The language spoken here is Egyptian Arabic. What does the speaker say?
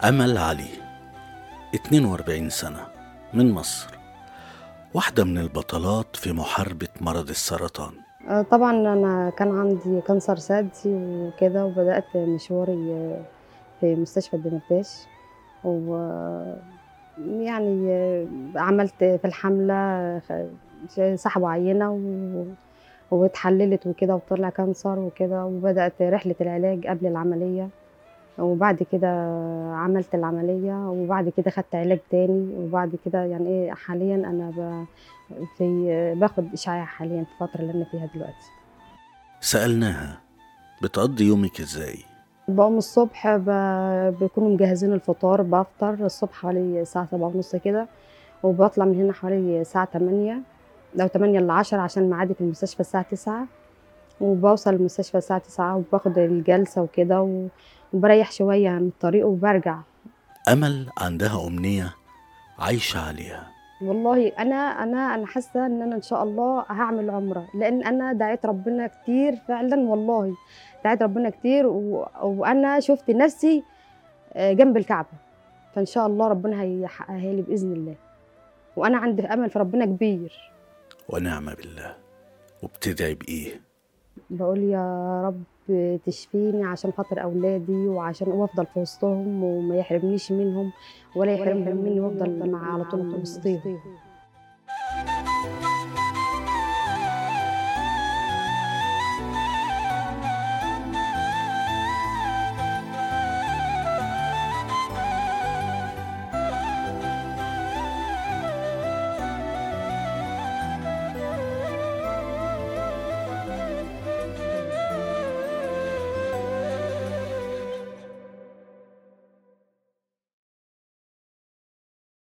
أمل علي 42 سنة من مصر واحدة من البطلات في محاربة مرض السرطان آه، طبعا انا كان عندي كانسر ثدي وكده وبدات مشواري آه، في مستشفى الدمرداش و يعني آه، عملت في الحمله خ- سحبوا عينه و... واتحللت وكده وطلع كانسر وكده وبدات رحله العلاج قبل العمليه وبعد كده عملت العمليه وبعد كده خدت علاج تاني وبعد كده يعني ايه حاليا انا ب... في باخد اشعاع حاليا في الفتره اللي انا فيها دلوقتي سألناها بتقضي يومك ازاي بقوم الصبح ب... بيكونوا مجهزين الفطار بفطر الصبح حوالي الساعة سبعة ونص كده وبطلع من هنا حوالي الساعة تمانية لو تمانية إلا عشرة عشان ميعادي في المستشفى الساعة تسعة وبوصل المستشفى الساعة تسعة وباخد الجلسة وكده و... وبريح شوية من الطريق وبرجع أمل عندها أمنية عايشة عليها والله انا انا انا حاسه ان انا ان شاء الله هعمل عمره لان انا دعيت ربنا كتير فعلا والله دعيت ربنا كتير و... وانا شفت نفسي آه، جنب الكعبه فان شاء الله ربنا هيحققها لي باذن الله وانا عندي امل في ربنا كبير ونعم بالله وبتدعي بإيه بقول يا رب تشفيني عشان خاطر اولادي وعشان وافضل في وسطهم وما يحرمنيش منهم ولا يحرمهم مني وافضل مع على طول في وسطهم